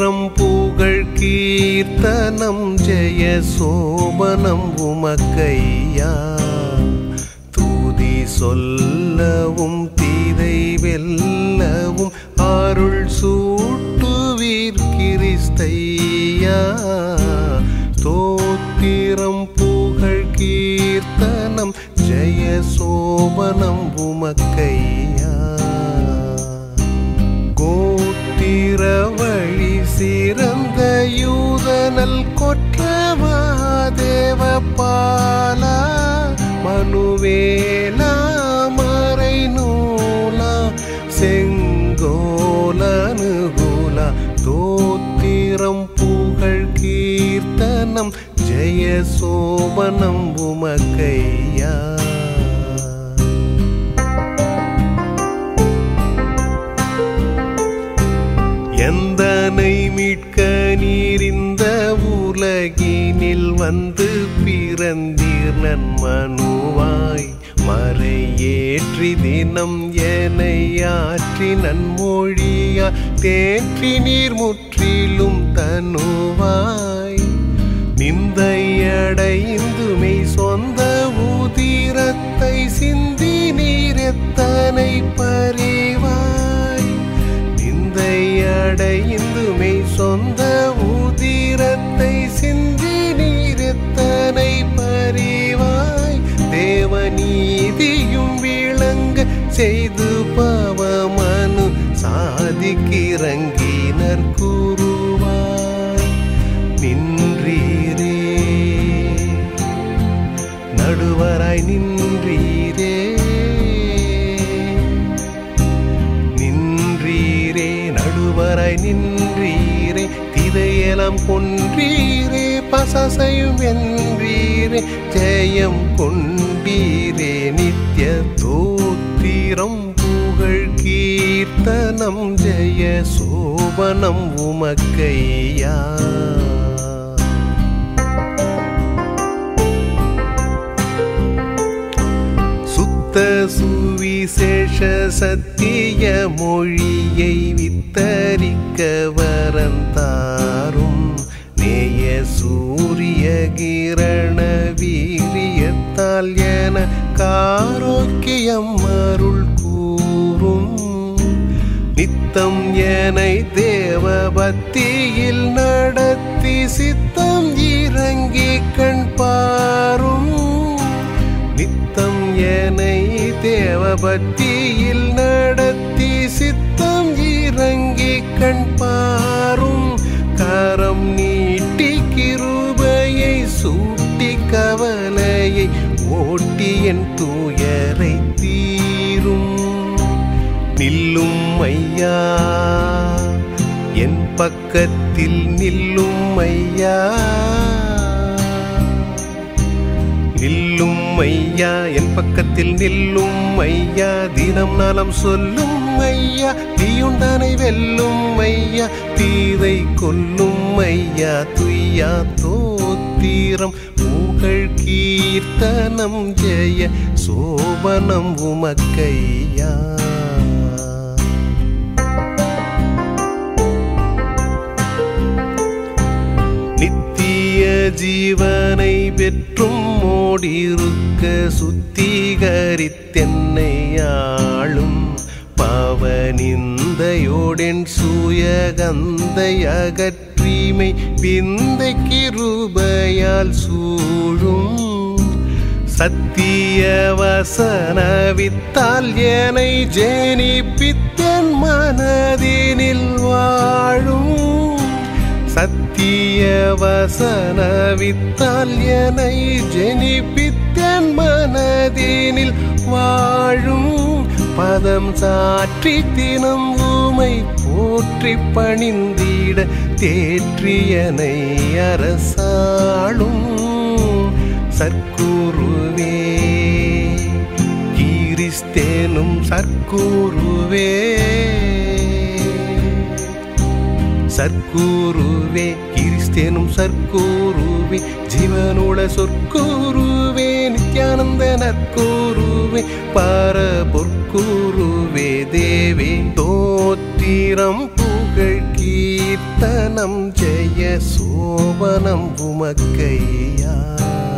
தோத்திரம் புகழ் கீர்த்தனம் ஜெய சோபனம் உமக்கையா தூதி சொல்லவும் தீதை வெல்லவும் அருள் சூட்டுவீர் கிறிஸ்தையா தோத்திரம் புகழ் கீர்த்தனம் ஜெய சோபனம் உமக்கையா கோத்திர வழி சிறந்த யூதனல் கொற்றவா தேவ பாலா மனுவேலா மறை நூலா செங்கோலனுகூலா தோத்திரம் புகழ் கீர்த்தனம் ஜெய சோபனம் உமக்கையா எந்தனை மீட்க நீர் இந்த உலகினில் வந்து பிறந்தீர் நன்மனுவாய் மறையேற்றி தினம் எனை ஆற்றி நன்மொழியா தேற்றி நீர் முற்றிலும் தனுவாய் நிந்தையடைந்துமை சொந்த உதிரத்தை சிந்தி நீர் எத்தனை பரிவாய் நிந்தையடைந்துமை சொந்த உதிரத்தை சிந்தி நீர் எத்தனை பரிவாய் தேவநீதியும் விளங்க செய்து பவமனு சாதிக்கிறங்கினர் கூறுவாய் நின்றீரே நடுவராய் நின்றீரே நின்றீரே நடுவராய் நின்றீரே திதையெல்லாம் கொன்றீரே பசசையும் வென்றீரே ஜெயம் கொண்டீரே நித்ய தோத்திரம் புகழ் கீர்த்தனம் ஜெய சோபனம் உமக்கையா சுத்த சுவிசேஷ சத்திய மொழியை வித்தரிக்க வரந்தாரும் நேய சூரிய கிரண வீரியத்தால் என காரோக்கியம் அருள் கூறும் நித்தம் எனை தேவ பக்தியில் நடத்தி சித்தம் இறங்கி கண் பாரும் நித்தம் எனை தேவ பக்தியில் நடத்தி சித்தம் இறங்கி கண் பாரும் கரம் நீட்டி கிருபையை சூட்டி கவலையை ஓட்டி என் தூயரை தீரும் நில்லும் ஐயா என் பக்கத்தில் நில்லும் ஐயா நில்லும் ஐயா என் பக்கத்தில் நில்லும் ஐயா தினம் நலம் சொல்லும் ஐயா தீயுண்டனை வெல்லும் ஐயா தீதை கொல்லும் ஐயா துய்யா தோத்திரம் புகழ் கீர்த்தனம் ஜெய சோபனம் உமக்கையா நித்திய ஜீவனை பெற்றும் மோடிருக்க சுத்திகரித்தென்னை ஆளும் பாவனிந்தையோடென் சுயகந்தை அகற்றிமை விந்தை கிருபையால் சூழும் சத்திய வசனவித்தால் ஏனை ஜேனிப்பித்தன் மனதினில் வாழும் சத்திய வசனவித்தால் எனை ஜெனிப்பித்தன் மனதினில் வாழும் பதம் சாற்றி தினம் ஊமை போற்றி பணிந்திட தேற்றியனை அரசாளும் சர்க்குருவே கீரிஸ்தேனும் சர்க்குருவே சர்க்குருவே கிறிஸ்தேனும் சர்க்குருவே ஜீவனுள சொற்குருவே நித்யானந்த நற்குருவே பார பொற்குருவே தேவே தோத்திரம் புகழ் கீர்த்தனம் கீர்த்தனம் ஜெய சோபனம் உமக்கையா